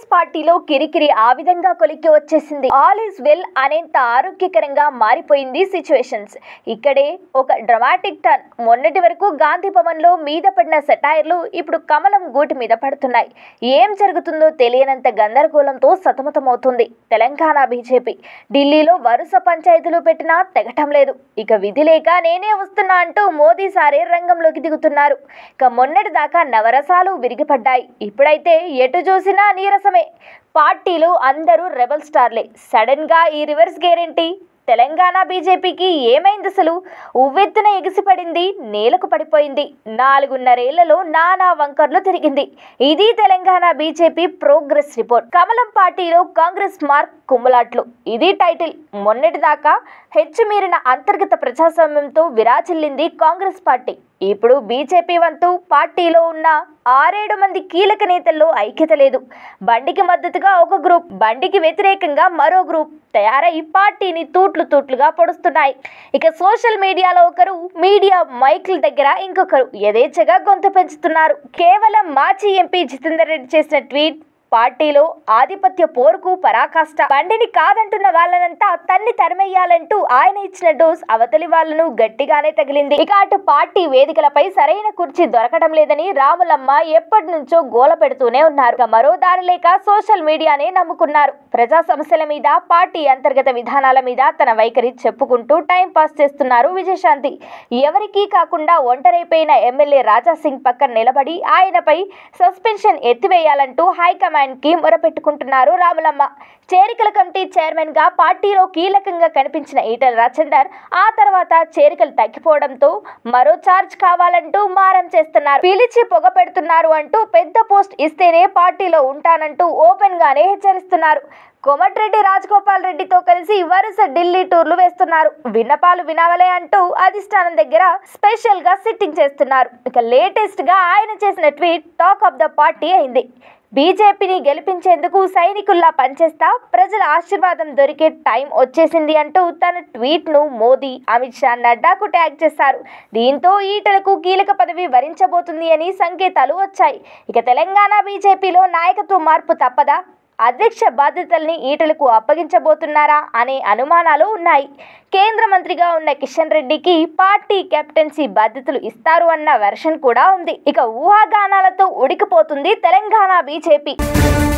పార్టీలో కిరికిరి ఆ విధంగా కొలిక్కి వచ్చేసింది ఆల్ ఈస్ వెల్ అనేంత ఆరోగ్యకరంగా మారిపోయింది సిచ్యువేషన్స్ ఇక్కడే ఒక డ్రమాటిక్ టర్న్ మొన్నటి వరకు గాంధీ భవన్ లో మీద పడిన సెటైర్లు ఇప్పుడు కమలం గూటి మీద పడుతున్నాయి ఏం జరుగుతుందో తెలియనంత గందరగోళంతో సతమతమవుతుంది తెలంగాణ బీజేపీ ఢిల్లీలో వరుస పంచాయతీలు పెట్టినా తెగటం లేదు ఇక విధి లేక నేనే వస్తున్నా అంటూ మోదీ సారే రంగంలోకి దిగుతున్నారు ఇక మొన్నటి దాకా నవరసాలు విరిగిపడ్డాయి ఇప్పుడైతే ఎటు చూసినా నీరసమే పార్టీలు అందరూ రెబల్ స్టార్లే సడన్ గా ఈ రివర్స్ గేరేంటి తెలంగాణ బీజేపీకి ఏమైంది అసలు ఉవ్వెత్తున ఎగిసిపడింది నేలకు పడిపోయింది నాలుగున్నరేళ్లలో నానా వంకర్లు తిరిగింది ఇది తెలంగాణ బీజేపీ ప్రోగ్రెస్ రిపోర్ట్ కమలం పార్టీలో కాంగ్రెస్ మార్క్ కుమ్మలాట్లు ఇది టైటిల్ మొన్నటిదాకా హెచ్చుమీరిన అంతర్గత ప్రజాస్వామ్యంతో విరాజిల్లింది కాంగ్రెస్ పార్టీ ఇప్పుడు బీజేపీ వంతు పార్టీలో ఉన్న ఆరేడు మంది కీలక నేతల్లో ఐక్యత లేదు బండికి మద్దతుగా ఒక గ్రూప్ బండికి వ్యతిరేకంగా మరో గ్రూప్ తయారై పార్టీని తూట్లు తూట్లుగా పొడుస్తున్నాయి ఇక సోషల్ మీడియాలో ఒకరు మీడియా మైక్ల దగ్గర ఇంకొకరు యథేచ్ఛగా గొంతు పెంచుతున్నారు కేవలం మాజీ ఎంపీ జితేందర్ రెడ్డి చేసిన ట్వీట్ పార్టీలో ఆధిపత్య పోరుకు పరాకాష్ట బండిని కాదంటున్న వాళ్ళనంతా తన్ని తరిమెయ్యాలంటూ ఆయన ఇచ్చిన డోస్ అవతలి వాళ్ళను గట్టిగానే తగిలింది ఇక అటు పార్టీ వేదికలపై సరైన కుర్చీ దొరకడం లేదని రాములమ్మ ఎప్పటి నుంచో గోల పెడుతూనే ఉన్నారు ఇక మరో దారి లేక సోషల్ మీడియానే నమ్ముకున్నారు ప్రజా సమస్యల మీద పార్టీ అంతర్గత విధానాల మీద తన వైఖరి చెప్పుకుంటూ టైం పాస్ చేస్తున్నారు విజయశాంతి ఎవరికీ కాకుండా ఒంటరైపోయిన ఎమ్మెల్యే రాజా సింగ్ పక్కన నిలబడి ఆయనపై సస్పెన్షన్ ఎత్తివేయాలంటూ హైకమాండ్ కి మొరపెట్టుకుంటున్నారు రాములమ్మ చేరికల కమిటీ చైర్మన్ గా పార్టీలో కీలకంగా కనిపించిన ఈటల రాజేందర్ ఆ తర్వాత చేరికలు తగ్గిపోవడంతో మరో ఛార్జ్ కావాలంటూ మారం చేస్తున్నారు పిలిచి పొగ పెడుతున్నారు అంటూ పెద్ద పోస్ట్ ఇస్తేనే పార్టీలో ఉంటానంటూ ఓపెన్ గానే హెచ్చరిస్తున్నారు కోమటిరెడ్డి రాజగోపాల్ రెడ్డితో కలిసి వరుస ఢిల్లీ టూర్లు వేస్తున్నారు విన్నపాలు వినవలే అంటూ అధిష్టానం దగ్గర స్పెషల్ గా సిట్టింగ్ చేస్తున్నారు ఇక లేటెస్ట్ గా ఆయన చేసిన tweet talk of the party అయింది బీజేపీని గెలిపించేందుకు సైనికుల్లా పనిచేస్తా ప్రజల ఆశీర్వాదం దొరికే టైం వచ్చేసింది అంటూ తన ట్వీట్ను మోదీ అమిత్ షా నడ్డాకు ట్యాగ్ చేశారు దీంతో ఈటలకు కీలక పదవి వరించబోతుంది అని సంకేతాలు వచ్చాయి ఇక తెలంగాణ బీజేపీలో నాయకత్వ మార్పు తప్పదా అధ్యక్ష బాధ్యతల్ని ఈటలకు అప్పగించబోతున్నారా అనే అనుమానాలు ఉన్నాయి కేంద్ర మంత్రిగా ఉన్న కిషన్ రెడ్డికి పార్టీ కెప్టెన్సీ బాధ్యతలు ఇస్తారు అన్న వెర్షన్ కూడా ఉంది ఇక ఊహాగానాలతో ఉడికిపోతుంది తెలంగాణ బీజేపీ